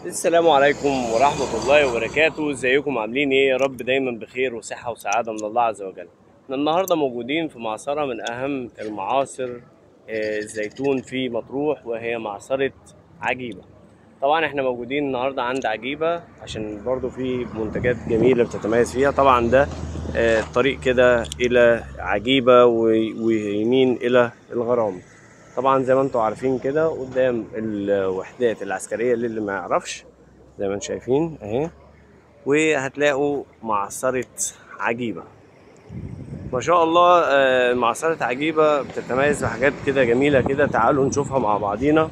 السلام عليكم ورحمة الله وبركاته ازيكم عاملين ايه يا رب دايما بخير وصحة وسعادة من الله عز وجل احنا النهاردة موجودين في معصرة من اهم المعاصر آه، الزيتون في مطروح وهي معصرة عجيبة طبعا احنا موجودين النهاردة عند عجيبة عشان برضو في منتجات جميلة بتتميز فيها طبعا ده آه، الطريق كده الى عجيبة و- ويمين الى الغرام طبعا زي ما انتم عارفين كده قدام الوحدات العسكريه اللي ما يعرفش زي ما انتم شايفين اهي وهتلاقوا معصره عجيبه ما شاء الله آه، معصره عجيبه بتتميز بحاجات كده جميله كده تعالوا نشوفها مع بعضينا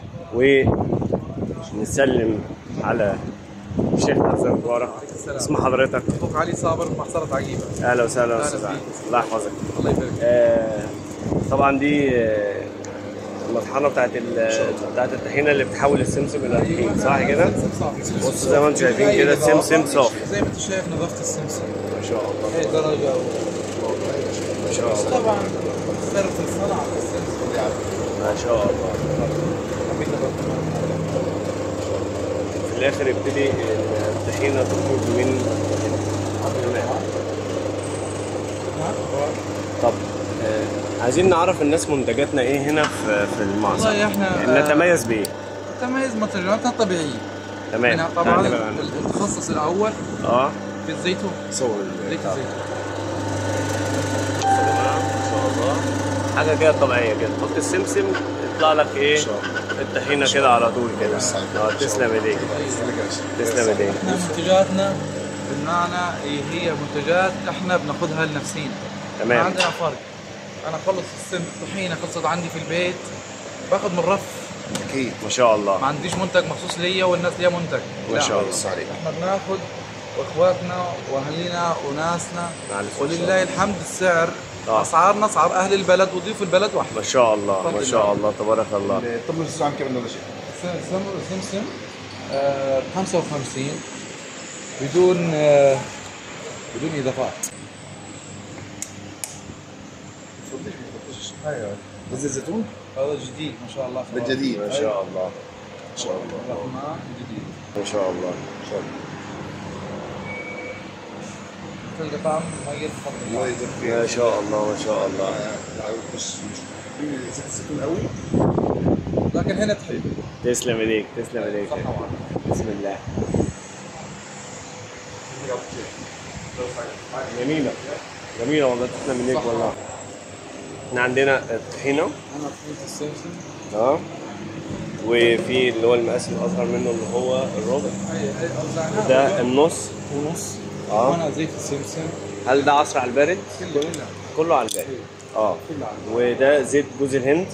ونسلم على الشيخ حسن مبارك اسم حضرتك اخوك علي صابر محصرة عجيبة اهلا وسهلا أهلا استاذ علي بيك. الله يحفظك الله يبارك آه، طبعا دي آه، المطحنه بتاعت ال- بتاعت الطحينه اللي بتحول السمسم الى طحين صح كده؟ بص زي ما انتم شايفين كده السمسم صافي زي ما انت شايف نظافة السمسم ما شاء الله هي درجة ما شاء الله طبعا سر في الصنعة في السمسم يعني ما شاء الله حبيت أبقى- في الاخر يبتدي الطحينه تخرج من الماء طب آه، عايزين نعرف الناس منتجاتنا ايه هنا في في المعصر والله احنا، يعني آه، نتميز بايه تميز ماتريالاتها طبيعية تمام منها طبعا تعال نبقى- التخصص الأول اه في الزيتون صور زيت طب. الزيتون بصوا يا جماعه ما شاء الله حاجه كده طبيعيه كده تحط السمسم يطلع لك ايه الطحينه كده على طول كده اه تسلم ايديك تسلم ايديك احنا منتجاتنا بالمعنى هي منتجات احنا بناخذها لنفسينا ما تمام عندنا فرق انا اخلص السم الطحينه خلصت عندي في البيت باخذ من الرف اكيد ما شاء ما الله عنديش منتج مخصوص ليا والناس ليا منتج ما لا. شاء الله بص عليك احنا بناخذ واخواتنا واهلنا وناسنا معلش. ولله الحمد السعر آه. اسعارنا اسعار اهل البلد وضيوف البلد واحد ما شاء الله ما شاء الله تبارك الله الطب السودان كم ولا شيء سمسم سمسم ب 55 بدون آه، بدون اضافات ايوه بس الزيتون هذا جديد ما شاء الله بالجديد ما شاء الله ان شاء الله رقمه جديد ما شاء الله ان شاء الله تلقى طعم ميت بفضل الله الله يجزاك خير ما شاء الله ما شاء الله بس زيت الزيتون قوي لكن هنا تحب تسلم ايديك تسلم ايديك صحة وعافية بسم الله جميلة جميلة والله تسلم ايديك صح. والله احنا عندنا الطحينة انا طحينة السمسم اه وفي اللي هو المقاس الاصغر منه اللي هو الربع هي هي اوزعناها ده النص ونص اه وانا زيت السمسم هل ده عصر على البارد؟ كله كله كله على البارد اه كله على وده زيت جوز الهند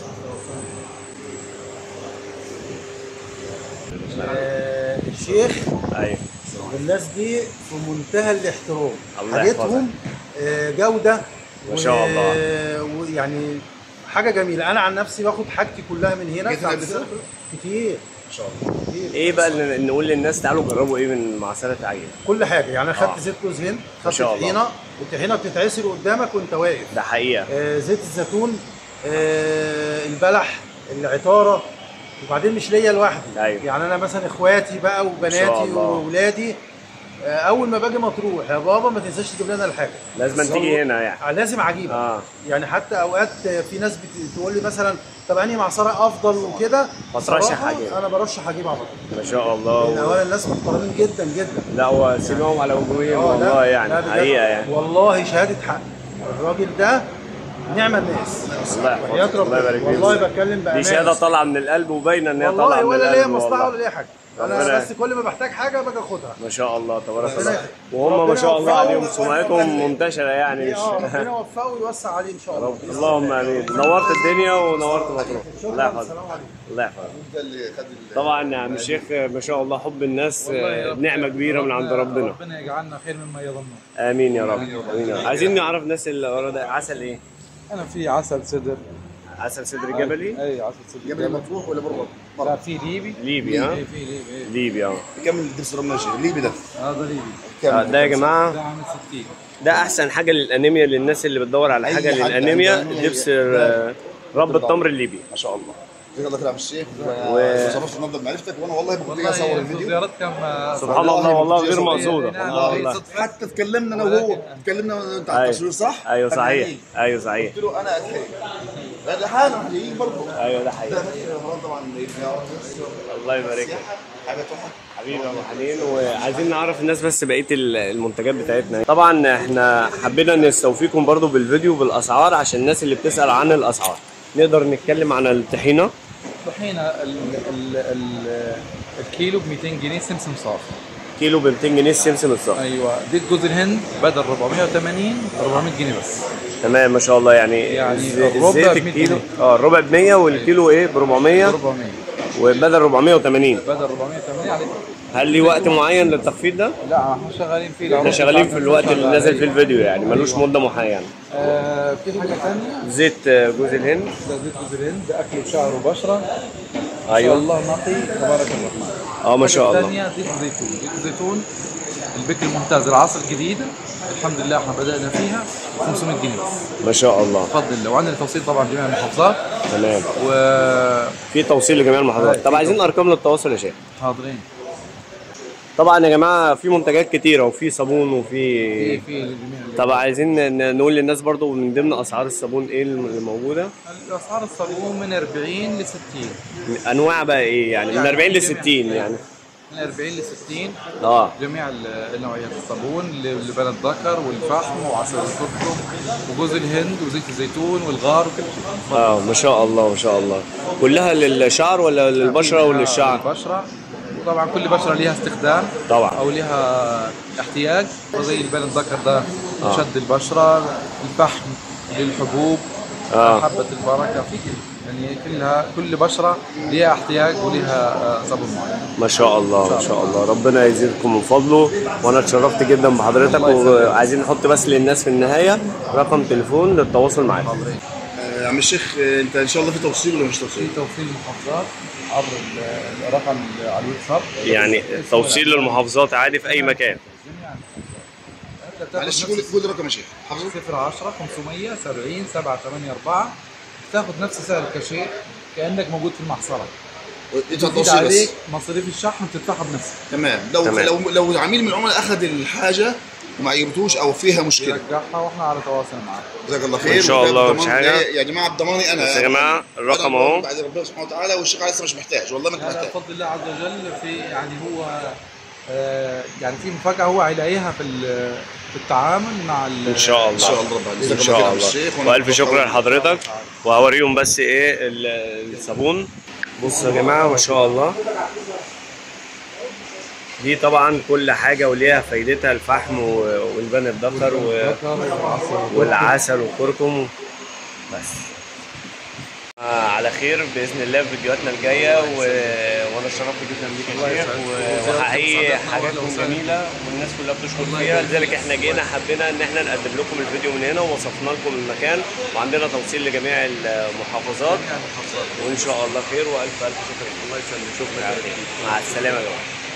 آه، الشيخ ايوه والناس دي في منتهى الاحترام الله حاجتهم آه، جودة ما شاء الله. ويعني حاجة جميلة أنا عن نفسي باخد حاجتي كلها من هنا جيت بتاعت قبل كده؟ كتير ان شاء الله كتير ايه بقى اللي نقول للناس تعالوا جربوا ايه من معصرة عجيب كل حاجة يعني أنا آه. خدت زيت جوز هند ما خدت شاء الله. طحينة والطحينة بتتعصر قدامك وأنت واقف ده حقيقة آه، زيت الزيتون آه، البلح العطارة وبعدين مش ليا لوحدي أيوة. يعني انا مثلا اخواتي بقى شاء وبناتي الله. واولادي آه، اول ما باجي مطروح يا بابا ما تنساش تجيب لنا الحاجه لازم تيجي هنا يعني آه، لازم عجيبه اه يعني حتى اوقات في ناس بت- تقول لي مثلا طب انهي معصره افضل وكده فترشح بصراحة عجيبة. انا برشح عجيبه على طول ما شاء لان الله اولا الناس محترمين جدا جدا لا هو سيبهم على وجوههم آه، لا، والله لا يعني بجد. حقيقة يعني والله شهاده حق الراجل ده نعم الناس الله وحياة يحفظك الله ربنا يبارك فيك والله بتكلم دي بامانه شهادة طالعة من القلب وباينة ان هي طالعة والله من ولا ليا القلب مصلحه ولا والله ليا حاجه ربنا- انا بس كل ما بحتاج حاجه باجي اخدها ما شاء الله تبارك ربنا الله يخليك. وهم ما ربنا شاء الله يوفقه عليهم ويوفقه سمعتهم منتشرة يعني مش اه ربنا يوفقه ويوسع عليه ان شاء الله رب- اللهم امين نورت الدنيا ونورت مطروح الله شكرا يحفظك السلام عليكم الله يحفظك ده اللي خد ال- طبعا يا عم الشيخ ما شاء الله حب الناس والله يا رب- نعمة كبيرة من عند ربنا ربنا يجعلنا خير مما يظنون امين يا رب امين يا رب عايزين نعرف الناس اللي ورا ده عسل ايه؟ انا في عسل سدر عسل صدر جبلي اي عسل سدر قبل مطروح ولا برا؟ لا برا في ليبي ليبي ها؟ اي في ليبي إي. ليبي اه كم الدبس رماشي الليبي ده هذا ليبي آه، كم ده يا جماعة ده عامل 60 ده احسن حاجة للانيميا للناس اللي بتدور على أي حاجة حد للانيميا عنده أنيميا دبس ي- آه، رب التمر الليبي ما شاء الله جزاك الله خير يا عم الشيخ و- وشرفت النهارده بمعرفتك وانا والله ما كنت جاي والله اصور انتوا الفيديو زيارتكم آه، سبحان الله والله غير والله مقصوده نعم، والله هي والله صدفة. حتى تكلمنا انا وهو تكلمنا انت على أيوة. التصوير صح؟ ايوه قال صحيح لي ايوه صحيح قلت له انا اتحيل ده حاله محليين برضه ايوه ده حقيقي طبعا الله يبارك لك حاجه تحفه حبيبي يا ابو حنين وعايزين نعرف الناس بس بقيه ال- المنتجات بتاعتنا طبعا احنا حبينا نستوفيكم برضو بالفيديو بالاسعار عشان الناس اللي بتسال عن الاسعار نقدر نتكلم عن الطحينه طحينه ال ال ال الكيلو ب 200 جنيه سمسم صافي كيلو ب 200 جنيه السمسم الصافي ايوه دي جوز الهند بدل 480 400 جنيه بس تمام ما شاء الله يعني, يعني الز- الربع الزيت ب 100 الكيلو جنيه. اه الربع ب 100 والكيلو ايه ب 400 400 وبدل 480 بدل 480 عليه هل لي وقت معين للتخفيض ده؟ لا احنا شغالين فيه احنا شغالين في الوقت اللي نازل فيه الفيديو يعني ملوش مده معينه آه في حاجه ثانيه زيت آه، جوز الهند ده زيت جوز الهند ده اكل وشعر وبشره ان شاء ايوه الله نقي تبارك الرحمن اه ما شاء الله الثانيه زيت زيتون زيت زيتون البكر الممتاز العصر الجديده الحمد لله احنا بدانا فيها 500 جنيه بس ما شاء الله بفضل الله وعندنا توصيل طبعا جميع المحافظات تمام وحاضرين في توصيل لجميع المحافظات طب عايزين ارقام للتواصل يا شيخ طبعا يا جماعه في منتجات كتيره وفي صابون في وفي في لجميع طب عايزين ن- نقول للناس برضو من ضمن اسعار الصابون ايه اللي موجوده الاسعار الصابون من 40 ل 60 انواع بقى ايه يعني من 40 ل 60 يعني من 40 ل 60 اه جميع ال- النوعيات الصابون ل- لبلد ذكر والفحم وعسل الكركم وجوز الهند وزيت الزيتون والغار وكل شيء اه ما شاء الله ما شاء الله كلها للشعر ولا للبشره وللشعر البشره وطبعا كل بشره ليها استخدام طبعا. او لها احتياج وزي البلد ذكر ده شد البشره الفحم للحبوب آه. حبه البركه في كل يعني كلها كل بشره ليها احتياج ولها آه، صابون معين ما شاء الله ما شاء الله ربنا يزيدكم من فضله وانا اتشرفت جدا بحضرتك وعايزين نحط بس للناس في النهايه رقم تليفون للتواصل معاك آه، يا عم الشيخ آه، انت ان شاء الله في توصيل ولا مش في توصيل؟ توصيل المحافظات عبر ال- الرقم اللي على الواتساب يعني توصيل للمحافظات عادي في اي مكان معلش قول قول الرقم يا شيخ حافظه 0 10 570 784 تاخد نفس سعر الكاشير كانك موجود في المحصره انت تزيد توصيل عليك بس مصاريف الشحن تدفعها بنفسك تمام لو تمام. لو لو عميل من العملاء اخذ الحاجه وما عجبتوش او فيها مشكله يرجعها واحنا على تواصل معاك جزاك الله خير إن شاء الله وده مش بضمان- حاجة. يا جماعه بضماني انا بس يا جماعة الرقم أنا أهو. بعد ربنا سبحانه وتعالى والشيخ لسه مش محتاج والله ما انت هذا محتاج بفضل الله عز وجل في يعني هو آه، يعني في مفاجاه هو هيلاقيها في ال- في التعامل مع ال- ان شاء الله إن شاء الله رب العالمين. ان جزاك شاء الله خير الله يا الشيخ، وأنا والف مبسوط شكر أوي. لحضرتك وهوريهم بس ايه ال- الصابون بصوا يا جماعه ما شاء الله دي طبعا كل حاجه وليها فايدتها الفحم و- والبان الدكر و- الذكر والعسل والعسل والكركم بس آه على خير باذن الله في فيديوهاتنا الجايه و... وانا اتشرفت جدا بيك يا شيخ و- وحقيقي حاجاتكم جميله والناس كلها بتشكر فيها لذلك احنا جينا حبينا ان احنا نقدم لكم الفيديو من هنا ووصفنا لكم المكان وعندنا توصيل لجميع المحافظات وان شاء الله خير والف الف شكر الله يسلمك شكرا مع السلامه يا جماعه